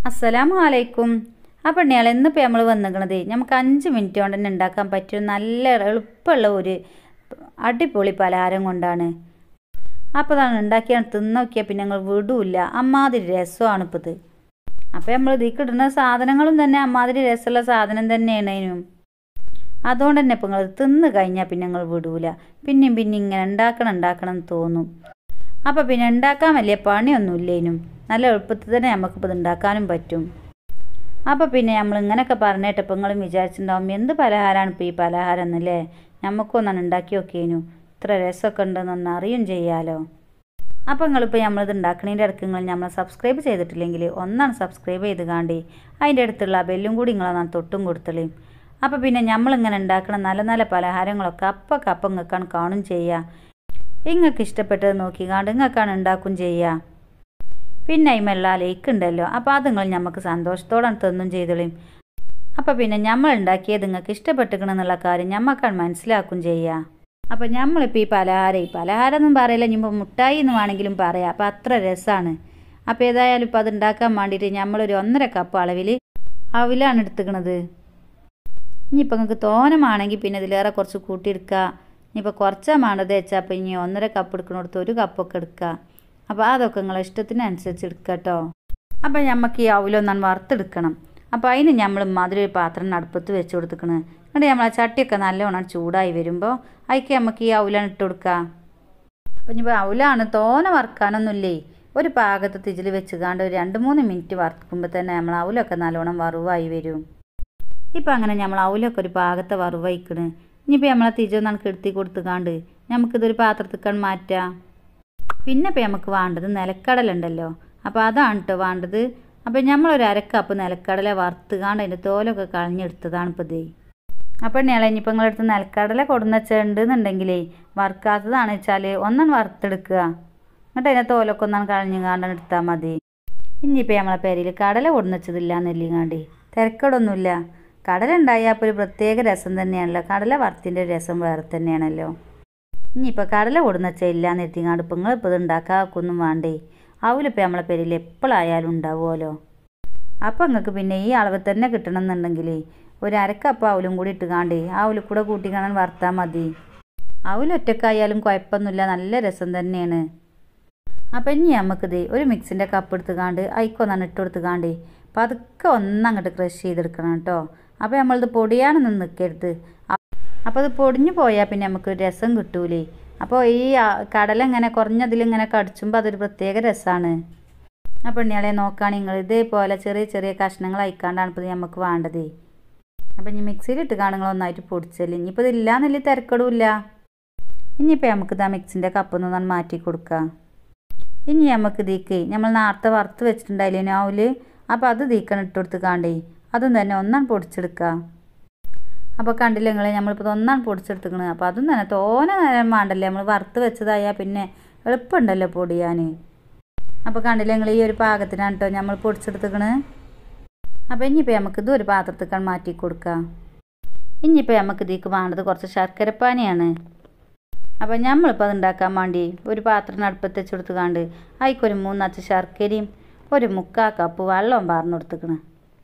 അസ്സലാമു അലൈക്കും അപ്പം ഇയാൾ ഇന്നിപ്പോൾ നമ്മൾ വന്നിക്കണത് നമുക്ക് അഞ്ച് മിനിറ്റ് കൊണ്ട് തന്നെ ഉണ്ടാക്കാൻ പറ്റിയ നല്ല എളുപ്പമുള്ള ഒരു അടിപൊളി പലഹാരം കൊണ്ടാണ് അപ്പോൾ അതാണ് ഉണ്ടാക്കിയാണ് തിന്ന് നോക്കിയാൽ പിന്നെ ഞങ്ങൾ വിടൂല്ല അമ്മാതിരി രസമാണ് ഇപ്പോൾ ഇത് അപ്പോൾ നമ്മൾ ഇതിൽ ഇടുന്ന സാധനങ്ങളും തന്നെ അമ്മാതിരി രസമുള്ള സാധനം തന്നെയാണ് അതിനും അതുകൊണ്ട് തന്നെ ഇപ്പം നിങ്ങൾ തിന്ന് കഴിഞ്ഞാൽ പിന്നെ ഞങ്ങൾ വിടൂല പിന്നെയും പിന്നെ ഇങ്ങനെ ഉണ്ടാക്കണം ഉണ്ടാക്കണം എന്ന് തോന്നും അപ്പോൾ പിന്നെ ഉണ്ടാക്കാൻ വലിയ പണിയൊന്നുമില്ലേനും നല്ല എളുപ്പത്തിൽ തന്നെ നമുക്കിപ്പോൾ ഇത് ഉണ്ടാക്കാനും പറ്റും അപ്പോൾ പിന്നെ നമ്മൾ ഇങ്ങനെയൊക്കെ പറഞ്ഞിട്ടപ്പോൾ നിങ്ങളും വിചാരിച്ചിട്ടുണ്ടാവും എന്ത് പലഹാരമാണ് ഇപ്പോൾ ഈ പലഹാരം എന്നല്ലേ നമുക്കൊന്നാണ് ഉണ്ടാക്കി നോക്കിയേനു ഇത്ര രസമൊക്കെ ഉണ്ടെന്നൊന്ന് അറിയും ചെയ്യാലോ അപ്പോൾ നിങ്ങളിപ്പോൾ നമ്മളിത് ഉണ്ടാക്കണതിൻ്റെ ഇടയ്ക്ക് നിങ്ങൾ നമ്മൾ സബ്സ്ക്രൈബ് ചെയ്തിട്ടില്ലെങ്കിൽ ഒന്നാണ് സബ്സ്ക്രൈബ് ചെയ്ത് കാണ്ടി അതിൻ്റെ അടുത്തുള്ള ആ ബെല്ലും കൂടി നിങ്ങളൊന്നാണ് തൊട്ടും കൊടുത്തളേ അപ്പോൾ പിന്നെ നമ്മളിങ്ങനെ ഉണ്ടാക്കണ നല്ല നല്ല പലഹാരങ്ങളൊക്കെ അപ്പൊക്കെ അപ്പം നിങ്ങൾക്കാണ് കാണും ചെയ്യുക നിങ്ങൾക്ക് ഇഷ്ടപ്പെട്ടത് നോക്കിക്കാണ്ട് നിങ്ങൾക്കാണ് ഉണ്ടാക്കും ചെയ്യുക പിന്നെ അതിമെല്ല ലേക്ക് ഉണ്ടല്ലോ അപ്പോൾ അത് നിങ്ങൾ നമുക്ക് സന്തോഷത്തോടെ തന്നും ചെയ്തോളിയും അപ്പോൾ പിന്നെ നമ്മൾ ഉണ്ടാക്കിയത് നിങ്ങൾക്ക് ഇഷ്ടപ്പെട്ടിക്കണമെന്നുള്ള കാര്യം ഞമ്മക്കാണ് മനസ്സിലാക്കും ചെയ്യുക അപ്പോൾ നമ്മളിപ്പോൾ ഈ പലഹാരം ഈ പലഹാരം ഒന്നും പറയില്ല ഇനിയിപ്പോൾ മുട്ടായി എന്ന് വേണമെങ്കിലും പറയാം അപ്പോൾ അത്ര രസമാണ് അപ്പോൾ ഏതായാലും ഇപ്പോൾ അത് ഉണ്ടാക്കാൻ വേണ്ടിയിട്ട് നമ്മളൊരു ഒന്നര കപ്പ് അളവിൽ അവിലാണ് എടുത്തുക്കണത് ഇനിയിപ്പോൾ നിങ്ങൾക്ക് തോനമാണെങ്കിൽ പിന്നെ ഇതിലേറെ കുറച്ച് കൂട്ടിയെടുക്കുക ഇനിയിപ്പോൾ കുറച്ചാ വേണ്ടത് വെച്ചാൽ അപ്പോൾ ഇനി ഒന്നര കപ്പ് എടുക്കണോടത്ത് ഒരു കപ്പൊക്കെ എടുക്കുക അപ്പോൾ അതൊക്കെ നിങ്ങളെ ഇഷ്ടത്തിനനുസരിച്ച് എടുക്കുക കേട്ടോ അപ്പോൾ നമുക്ക് ഈ അവലൊന്നാണ് വറുത്തെടുക്കണം അപ്പോൾ അതിന് നമ്മൾ മധുര ഒരു പാത്രം അടുപ്പത്ത് വെച്ച് കൊടുത്തിക്കണ് എന്നിട്ട് നമ്മൾ ആ ചട്ടിയൊക്കെ നല്ലോണം ചൂടായി വരുമ്പോൾ അതിക്ക് നമുക്ക് ഈ അവലാണ് ഇട്ട് കൊടുക്കുക അപ്പം ഇനിയിപ്പോൾ അവലാണ് തോന വറുക്കാനൊന്നുമില്ലേ ഒരു പാകത്ത് തിജിൽ വെച്ച് കാണ്ട് ഒരു രണ്ട് മൂന്ന് മിനിറ്റ് വറുക്കുമ്പോൾ തന്നെ നമ്മൾ അവലൊക്കെ നല്ലോണം വറുവായി വരും ഇപ്പം അങ്ങനെ നമ്മൾ അവലൊക്കെ ഒരു പാകത്തെ വറുവയ്ക്കണ് ഇനിയിപ്പോൾ നമ്മളെ തിജൊന്നാണ് കെടുത്തി കൊടുത്തുകാണ്ട് നമുക്കിതൊരു പാത്രത്തിക്കാൻ മാറ്റാം പിന്നെ ഇപ്പം നമുക്ക് വേണ്ടത് നിലക്കടലുണ്ടല്ലോ അപ്പോൾ അതാണ് കേട്ടോ വേണ്ടത് അപ്പം നമ്മളൊരു അരക്കപ്പ് നിലക്കടല വറുത്തുകാണ്ട് അതിൻ്റെ തോലൊക്കെ കളഞ്ഞെടുത്തതാണ് ഇപ്പോൾ ഇതേ അപ്പം ഞാൻ ഇനിയിപ്പോൾ നിങ്ങളടുത്ത് നിലക്കടല കൊടുന്ന് വെച്ചിട്ടുണ്ടെന്നുണ്ടെങ്കിലേ വറുക്കാത്തതാണ് വെച്ചാൽ ഒന്നാണ് വറുത്തെടുക്കുക എന്നിട്ട് അതിൻ്റെ തോലൊക്കെ ഒന്നാണ് കളഞ്ഞുകാണ്ടാണ് എടുത്താൽ മതി ഇനിയിപ്പോൾ നമ്മളെ പേരിൽ കടല കൊടുന്ന് വെച്ചതില്ല എന്നില്ലാണ്ട് തിരക്കടൊന്നുമില്ല കടല ഉണ്ടായാൽ അപ്പോൾ ഒരു പ്രത്യേക രസം തന്നെയാണല്ലോ കടല വറുത്തിൻ്റെ രസം വേറെ തന്നെയാണല്ലോ ഇനിയിപ്പോൾ കടല കൊടുന്ന് വെച്ചാൽ ഇല്ലാന്ന് എത്തിങ്ങാണ്ട് ഇപ്പം നിങ്ങളിപ്പോൾ ഇത് ഉണ്ടാക്കാക്കൊന്നും വേണ്ടേ അവലിപ്പോൾ നമ്മളെ പേരിൽ എപ്പോഴായാലും ഉണ്ടാവുമല്ലോ അപ്പം നിങ്ങൾക്ക് പിന്നെ ഈ അളവ് തന്നെ കിട്ടണമെന്നുണ്ടെങ്കിൽ ഒരു അരക്കപ്പ് അവലും കൂടി ഇട്ടുകാണ്ടേ അവല് കൂടെ കൂട്ടിക്കാണാൻ വറുത്താൽ മതി അവലൊറ്റക്കായാലും കുഴപ്പമൊന്നുമില്ല നല്ല രസം തന്നെയാണ് അപ്പം ഇനി നമുക്കിത് ഒരു മിക്സിൻ്റെ കപ്പ് എടുത്തുകാണ്ട് അയിക്കൊന്നാണ് ഇട്ട് കൊടുത്തുകാണ്ടേ പതുക്കെ ഒന്നങ്ങോട്ട് ക്രഷ് ചെയ്തെടുക്കണം കേട്ടോ അപ്പോൾ നമ്മളിത് പൊടിയാണെന്ന് നിൽക്കരുത് അപ്പോൾ അത് പൊടിഞ്ഞു പോയാൽ പിന്നെ നമുക്ക് രസം കിട്ടൂലേ അപ്പോൾ ഈ കടല ഇങ്ങനെ കുറഞ്ഞതിലിങ്ങനെ കടിച്ചുമ്പോൾ അതൊരു പ്രത്യേക രസമാണ് അപ്പോൾ ഇയാളെ നോക്കുകയാണെങ്കിൽ നിങ്ങൾ ഇതേപോലെ ചെറിയ ചെറിയ കഷ്ണങ്ങൾ അയക്കാണ്ടാണ് ഇപ്പോൾ നമുക്ക് വേണ്ടത് അപ്പം ഇനി മിക്സിയിലിട്ട് കാണുങ്ങൾ ഒന്നായിട്ട് പൊടിച്ചല്ലേ ഇനിയിപ്പോൾ ഇതില്ലാന്നില്ല തിരക്കടുമില്ല ഇനിയിപ്പോൾ നമുക്ക് ഇതാ മിക്സിൻ്റെ കപ്പൊന്ന് ഒന്ന് മാറ്റി കൊടുക്കാം ഇനി നമുക്ക് ഇതിക്ക് നമ്മൾ നേരത്തെ വറുത്ത് വെച്ചിട്ടുണ്ടായില്ലേ നാവില് അപ്പോൾ അത് തീക്കണം ഇട്ട് കൊടുത്ത് കാണ്ടേ അതും തന്നെ ഒന്നാണ് പൊടിച്ചെടുക്കുക അപ്പോൾ കണ്ടില്ല നിങ്ങൾ നമ്മളിപ്പോൾ ഒന്നാണ് പൊടിച്ചെടുത്തിക്കണത് അപ്പോൾ അതും തന്നെ തോന നേരം വേണ്ടല്ലേ നമ്മൾ വറുത്ത് വെച്ചതായാൽ പിന്നെ എളുപ്പമുണ്ടല്ലോ പൊടിയാൻ അപ്പോൾ കണ്ടില്ല നിങ്ങൾ ഈ ഒരു പാകത്തിനാണ് കേട്ടോ നമ്മൾ പൊടിച്ചെടുത്തിക്കണ് അപ്പോൾ ഇനിയിപ്പോൾ നമുക്ക് ഇത് ഒരു പാത്രത്തേക്കാണ് മാറ്റി കൊടുക്കുക ഇനിയിപ്പോൾ നമുക്ക് ഇതിക്ക് വേണ്ടത് കുറച്ച് ശർക്കരപ്പാനിയാണ് അപ്പോൾ നമ്മളിപ്പോൾ അത് ഉണ്ടാക്കാൻ വേണ്ടി ഒരു പാത്രം അടുപ്പത്ത് വെച്ച് കൊടുത്തുകാണ്ട് അതിക്കൊരു മൂന്നച്ച് ശർക്കരയും ഒരു മുക്കാ കപ്പ് വെള്ളവും പാർന്നു കൊടുത്തുക്കണ്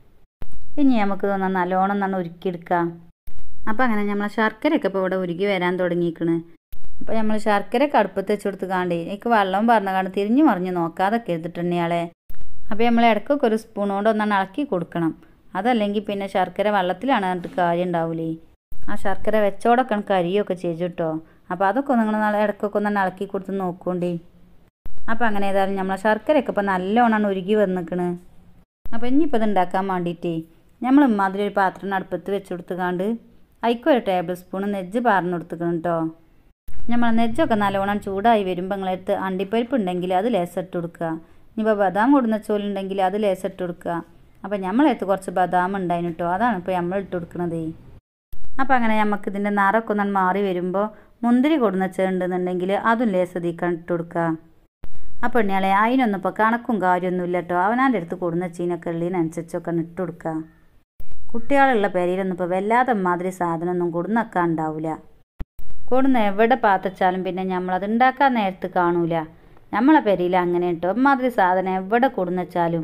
ഇനി നമുക്ക് തോന്നാൻ നല്ലോണം തന്നെ ഉരുക്കിയെടുക്കാം അപ്പോൾ അങ്ങനെ നമ്മളെ ശർക്കരയൊക്കെ ഇപ്പോൾ ഇവിടെ ഉരുകി വരാൻ തുടങ്ങിയിരിക്കണ് അപ്പോൾ നമ്മൾ ശർക്കരയൊക്കെ അടുപ്പത്ത് വെച്ച് കൊടുത്ത് കാണ്ടേ എനിക്ക് വെള്ളം പറഞ്ഞ കാണ്ട് തിരിഞ്ഞു മറിഞ്ഞ് നോക്കാതൊക്കെ എടുത്തിട്ടുണ്ടെയാളെ അപ്പോൾ നമ്മൾ ഇടയ്ക്കൊക്കെ ഒരു സ്പൂൺ കൊണ്ട് ഒന്നാണ് ഇളക്കി കൊടുക്കണം അതല്ലെങ്കിൽ പിന്നെ ശർക്കര വെള്ളത്തിലാണ് എന്നിട്ട് കാര്യം ഉണ്ടാവില്ലേ ആ ശർക്കര വെച്ചോടൊക്കെ കരിയൊക്കെ ചെയ്തു കേട്ടോ അപ്പോൾ അതൊക്കെ നിങ്ങൾ നാളെ ഇടയ്ക്കൊക്കെ ഒന്ന് ഇളക്കി കൊടുത്ത് നോക്കോണ്ടേ അപ്പോൾ അങ്ങനെ ഏതായാലും നമ്മളെ ശർക്കരയൊക്കെ ഇപ്പോൾ നല്ലോണമാണ് ഉരുകി വന്നിക്കണ് അപ്പോൾ ഇനിയിപ്പോൾ ഇത് ഉണ്ടാക്കാൻ വേണ്ടിയിട്ടേ നമ്മൾ ഇമ്മാതിരി ഒരു പാത്രം അടുപ്പത്ത് വെച്ച് കൊടുത്തുകാണ്ട് അതിക്കൊരു ടേബിൾ സ്പൂൺ നെജ്ജ് പാർന്ന് കൊടുത്തുക്കണം കേട്ടോ നമ്മൾ നെജ്ജൊക്കെ നല്ലോണം ചൂടായി വരുമ്പോൾ നിങ്ങളടുത്ത് അണ്ടിപ്പരിപ്പ് ഉണ്ടെങ്കിൽ അത് ലേസിട്ട് കൊടുക്കുക ഇനിയിപ്പോൾ ബദാം കൊടുന്ന ചോലുണ്ടെങ്കിൽ അത് ലേസിട്ട് കൊടുക്കുക അപ്പോൾ നമ്മളടുത്ത് കുറച്ച് ബദാം ഉണ്ടായിരുന്നു കേട്ടോ അതാണ് ഇപ്പോൾ നമ്മൾ ഇട്ട് കൊടുക്കണതേ അപ്പോൾ അങ്ങനെ നമുക്ക് ഇതിൻ്റെ നിറമൊക്കെ ഒന്ന് മാറി വരുമ്പോൾ മുന്തിരി കൊടുന്ന ചേണ്ടെന്നുണ്ടെങ്കിൽ അതും ലേസതിക്കാൻ ഇട്ട് കൊടുക്കുക അപ്പോൾ ഇണിയാളെ അതിനൊന്നും ഇപ്പോൾ കണക്കും കാര്യമൊന്നുമില്ല കേട്ടോ അവനാൻ്റെ അടുത്ത് കൊടുന്ന ചീനൊക്കെ ഉള്ളതിനനുസരിച്ചൊക്കെ ഇട്ട് കൊടുക്കുക കുട്ടികളുള്ള പേരിലൊന്നും ഇപ്പോൾ വല്ലാതെ മാതിരി സാധനമൊന്നും കൊടുന്നൊക്കെ ഉണ്ടാവില്ല കൊടുന്ന് എവിടെ പാത്തച്ചാലും പിന്നെ നമ്മളത് ഉണ്ടാക്കാൻ നേരത്ത് കാണൂല നമ്മളെ പെരിയിൽ അങ്ങനെ കേട്ടോ മാതിരി സാധനം എവിടെ കൊടുന്ന് വെച്ചാലും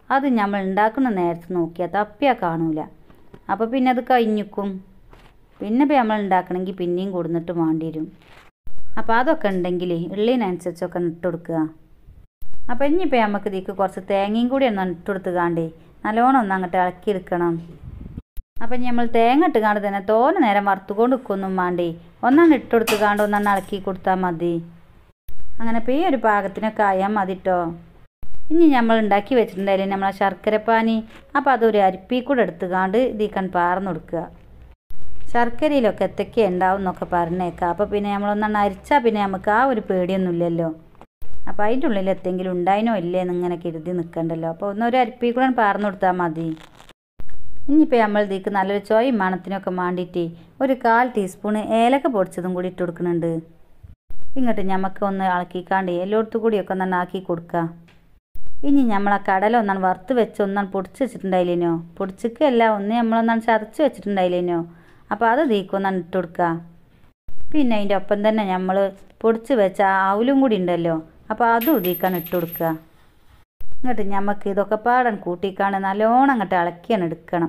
അത് നമ്മൾ ഉണ്ടാക്കുന്ന നേരത്ത് നോക്കിയാൽ തപ്പിയാൽ കാണൂല അപ്പോൾ പിന്നെ അത് കഴിഞ്ഞിക്കും പിന്നെ ഇപ്പോൾ നമ്മൾ ഉണ്ടാക്കണമെങ്കിൽ പിന്നെയും കൊടുന്നിട്ട് വേണ്ടി വരും അപ്പോൾ അതൊക്കെ ഉണ്ടെങ്കിൽ ഉള്ളിനനുസരിച്ചൊക്കെ ഇട്ട് കൊടുക്കുക അപ്പോൾ ഇനിയിപ്പോൾ നമുക്ക് ഇതിക്ക് കുറച്ച് തേങ്ങയും കൂടി ഒന്ന് ഇട്ട് കൊടുത്തുകാണ്ടേ നല്ലോണം ഒന്ന് അങ്ങോട്ട് ഇളക്കിയെടുക്കണം അപ്പം നമ്മൾ തേങ്ങ ഇട്ട് കാണ്ട് തന്നെ തോനെ നേരം വറുത്തുകൊണ്ട് നിൽക്കൊന്നും വേണ്ടേ ഒന്നാണ് ഇട്ട് കൊടുത്ത് കാണ്ട് ഒന്നാണ് ഇളക്കി കൊടുത്താൽ മതി അങ്ങനെ ഇപ്പോൾ ഈ ഒരു പാകത്തിനൊക്കെ ആയാൽ മതി കേട്ടോ ഇനി നമ്മൾ ഉണ്ടാക്കി വെച്ചിട്ടുണ്ടായില്ലേ നമ്മളെ ശർക്കരപ്പാനി അപ്പോൾ അതൊരു അരിപ്പി കൂടെ എടുത്ത് കാണ്ട് ഇതിക്കാൻ പാർന്നു കൊടുക്കുക ശർക്കരയിലൊക്കെ എത്തൊക്കെ ഉണ്ടാവും എന്നൊക്കെ പറഞ്ഞേക്കാം അപ്പോൾ പിന്നെ നമ്മളൊന്നാണ് അരിച്ചാൽ പിന്നെ നമുക്ക് ആ ഒരു പേടിയൊന്നുമില്ലല്ലോ അപ്പോൾ അതിൻ്റെ ഉള്ളിൽ എന്തെങ്കിലും ഉണ്ടായിനോ ഇല്ലേന്ന് ഇങ്ങനെ കരുതി നിൽക്കണ്ടല്ലോ അപ്പോൾ ഒന്നൊരു അരിപ്പി കൂടെ പാർന്നു കൊടുത്താൽ മതി ഇനിയിപ്പോൾ നമ്മൾ ഇതിക്ക് നല്ലൊരു ചോയും മണത്തിനൊക്കെ മാണ്ടിയിട്ട് ഒരു കാൽ ടീസ്പൂണ് ഏലക്ക പൊടിച്ചതും കൂടി ഇട്ട് കൊടുക്കുന്നുണ്ട് ഇങ്ങോട്ട് ഞമ്മക്ക് ഒന്ന് ഇളക്കിക്കാണ്ട് എല്ലായിടത്തും കൂടിയൊക്കെ ഒന്നാണ് ആക്കി കൊടുക്കുക ഇനി നമ്മൾ ആ കടല ഒന്നാണ് വറുത്ത് വെച്ച് ഒന്നാണ് പൊടിച്ച് വെച്ചിട്ടുണ്ടായില്ലേനോ പൊടിച്ചിക്കല്ല ഒന്ന് നമ്മളൊന്നാണ് ചതച്ച് വെച്ചിട്ടുണ്ടായില്ലേനോ അപ്പോൾ അത് തീക്കൊന്നാണ് ഇട്ട് കൊടുക്കുക പിന്നെ അതിൻ്റെ ഒപ്പം തന്നെ നമ്മൾ പൊടിച്ച് വെച്ച ആ അവലും കൂടി ഉണ്ടല്ലോ അപ്പോൾ അതും ഇതിക്കാണ് ഇട്ട് കൊടുക്കുക എന്നിട്ട് ഞമ്മക്ക് ഇതൊക്കെ പാടാൻ കൂട്ടിക്കാണ് നല്ലോണം അങ്ങോട്ട് ഇളക്കിയാണ് എടുക്കണം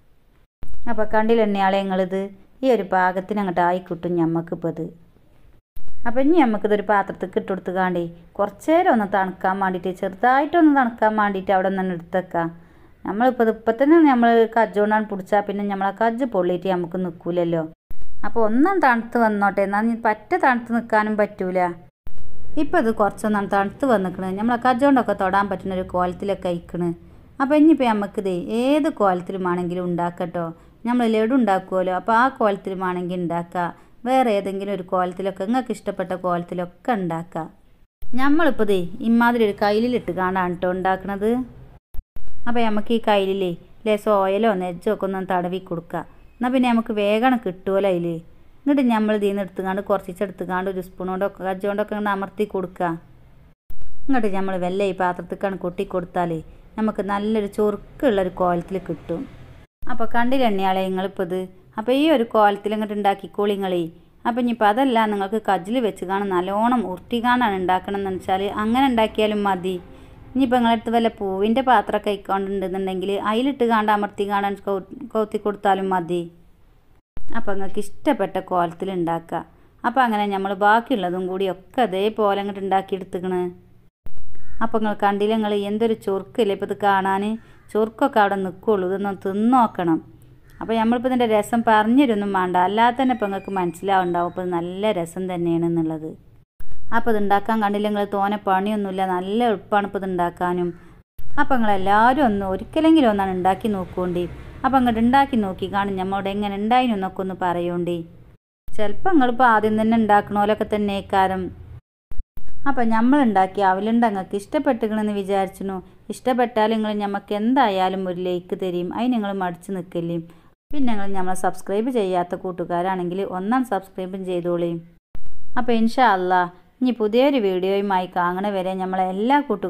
അപ്പോൾ കണ്ടില്ലെണ്ണയാളെ ഞങ്ങളിത് ഈ ഒരു പാകത്തിന് അങ്ങോട്ട് ആയിക്കിട്ടും ഞമ്മക്കിപ്പോൾ ഇത് അപ്പം ഇനി നമുക്കിതൊരു പാത്രത്തിൽ ഇട്ട് കൊടുത്ത് കാണ്ടി കുറച്ച് നേരം ഒന്ന് തണുക്കാൻ വേണ്ടിയിട്ട് ചെറുതായിട്ടൊന്ന് തണുക്കാൻ വേണ്ടിയിട്ട് അവിടെ നിന്ന് എടുത്തേക്കാം നമ്മളിപ്പോൾ ഇപ്പം തന്നെ നമ്മൾ കജ്ജോണ്ടാണ് പിടിച്ചാൽ പിന്നെ നമ്മളെ കജ്ജ് പൊള്ളിയിട്ട് നമുക്ക് നിൽക്കൂലല്ലോ അപ്പോൾ ഒന്നും തണുത്ത് വന്നോട്ടെ എന്നാൽ ഇനി പറ്റ തണുത്ത് നിൽക്കാനും പറ്റൂല ഇപ്പം ഇത് കുറച്ചൊന്നാണ് തണുത്ത് വന്നിക്കണ് നമ്മളെ കജ്ജോണ്ടൊക്കെ തൊടാൻ പറ്റുന്ന ഒരു കോലത്തിലൊക്കെ അയക്കണ് അപ്പോൾ ഇനിയിപ്പോൾ നമുക്കിത് ഏത് കോലത്തിലുമാണെങ്കിലും ഉണ്ടാക്കട്ടോ നമ്മൾ ലഡു ഉണ്ടാക്കുമല്ലോ അപ്പോൾ ആ കോലത്തിലുമാണെങ്കിൽ ഉണ്ടാക്കുക വേറെ ഏതെങ്കിലും ഒരു കോലത്തിലൊക്കെ നിങ്ങൾക്ക് ഇഷ്ടപ്പെട്ട കോലത്തിലൊക്കെ ഉണ്ടാക്കുക നമ്മളിപ്പോൾ ദേ ഇമാതിരി ഒരു കയ്യിലിട്ട് കാണാണ് കേട്ടോ ഉണ്ടാക്കണത് അപ്പോൾ നമുക്ക് ഈ കയ്യിലേ ലേശം ഓയിലോ നെജ്ജോ ഒക്കെ ഒന്ന് തടവി കൊടുക്കുക എന്നാൽ പിന്നെ നമുക്ക് വേഗം കിട്ടുമല്ലോ അതിൽ എന്നിട്ട് നമ്മൾ ഇതിൽ നിന്ന് എടുത്തുകാണ്ട് കുറച്ചിച്ചെടുത്തുകാണ്ട് ഒരു സ്പൂണോണ്ടൊക്കെ കജ്ജോണ്ടൊക്കെ ഇങ്ങനെ അമർത്തി കൊടുക്കുക എന്നിട്ട് നമ്മൾ വെല്ല ഈ പാത്രത്തേക്കാണ് കൊട്ടി കൊടുത്താൽ നമുക്ക് നല്ലൊരു ചൊറുക്കുള്ളൊരു കോലത്തിൽ കിട്ടും അപ്പോൾ കണ്ടില്ല എണ്ണയാളെ നിങ്ങളിപ്പോൾ ഇത് അപ്പോൾ ഈ ഒരു കോലത്തിൽ ഇങ്ങോട്ട് ഉണ്ടാക്കിക്കോളി നിങ്ങളേ അപ്പം ഇനിയിപ്പോൾ അതല്ല നിങ്ങൾക്ക് കജ്ജിൽ വെച്ച് കാണാൻ നല്ലോണം ഉരുട്ടി കാണാൻ ഉണ്ടാക്കണം എന്ന് വെച്ചാൽ അങ്ങനെ ഉണ്ടാക്കിയാലും മതി ഇനിയിപ്പോൾ നിങ്ങളടുത്ത് വല്ല പൂവിൻ്റെ പാത്രമൊക്കെ ആയിക്കൊണ്ടുണ്ടെന്നുണ്ടെങ്കിൽ അതിലിട്ട് കാണ്ട് അമർത്തി കാണാൻ കൗത്തി കൊടുത്താലും മതി അപ്പോൾ നിങ്ങൾക്ക് ഇഷ്ടപ്പെട്ട കോലത്തിൽ ഉണ്ടാക്കുക അപ്പോൾ അങ്ങനെ നമ്മൾ ബാക്കിയുള്ളതും കൂടി ഒക്കെ അതേപോലെ അങ്ങോട്ട് ഉണ്ടാക്കിയെടുത്തുക്കണ് അപ്പോൾ നിങ്ങൾ കണ്ടില്ല നിങ്ങൾ എന്തൊരു ചൊറുക്കില്ലേ ഇപ്പോൾ ഇത് കാണാൻ ചൊറുക്കൊക്കെ അവിടെ നിൽക്കുള്ളൂ ഇതൊന്ന് തിന്നോക്കണം അപ്പോൾ നമ്മളിപ്പോൾ ഇതിൻ്റെ രസം പറഞ്ഞിരുന്നും വേണ്ട അല്ലാതെ തന്നെ ഇപ്പോൾ നിങ്ങൾക്ക് മനസ്സിലാവുണ്ടാവും ഇപ്പോൾ ഇത് നല്ല രസം തന്നെയാണ് എന്നുള്ളത് അപ്പോൾ ഇത് ഉണ്ടാക്കാൻ കണ്ടില്ല നിങ്ങൾ തോനെ പണിയൊന്നുമില്ല നല്ല എളുപ്പമാണ് ഇപ്പോൾ ഇത് ഉണ്ടാക്കാനും അപ്പോൾ നിങ്ങളെല്ലാവരും ഒന്ന് ഒരിക്കലെങ്കിലും ഒന്നാണ് ഉണ്ടാക്കി നോക്കുകൊണ്ടേ അപ്പോൾ അങ്ങോട്ട് ഉണ്ടാക്കി നോക്കി കാണും നമ്മളോട് എങ്ങനെ ഉണ്ടായിനു എന്നൊക്കെ ഒന്ന് പറയുകൊണ്ടേ ചിലപ്പോൾ നിങ്ങളിപ്പോൾ ആദ്യം തന്നെ ഉണ്ടാക്കണോലൊക്കെ തന്നെ കാരം അപ്പം നമ്മൾ ഉണ്ടാക്കി അവലുണ്ട നിങ്ങൾക്ക് ഇഷ്ടപ്പെട്ടുകണെന്ന് വിചാരിച്ചിനു ഇഷ്ടപ്പെട്ടാൽ നിങ്ങൾ ഞമ്മക്ക് എന്തായാലും ഒരു ലൈക്ക് തരും അതിന് നിങ്ങൾ മടിച്ച് നിൽക്കില്ലേ പിന്നെ നിങ്ങൾ നമ്മളെ സബ്സ്ക്രൈബ് ചെയ്യാത്ത കൂട്ടുകാരാണെങ്കിൽ ഒന്നാം സബ്സ്ക്രൈബും ചെയ്തോളേ അപ്പോൾ ഇൻഷാ അല്ലാ ഇനി പുതിയൊരു വീഡിയോയുമായി കാണണ വരെ നമ്മളെ എല്ലാ കൂട്ടു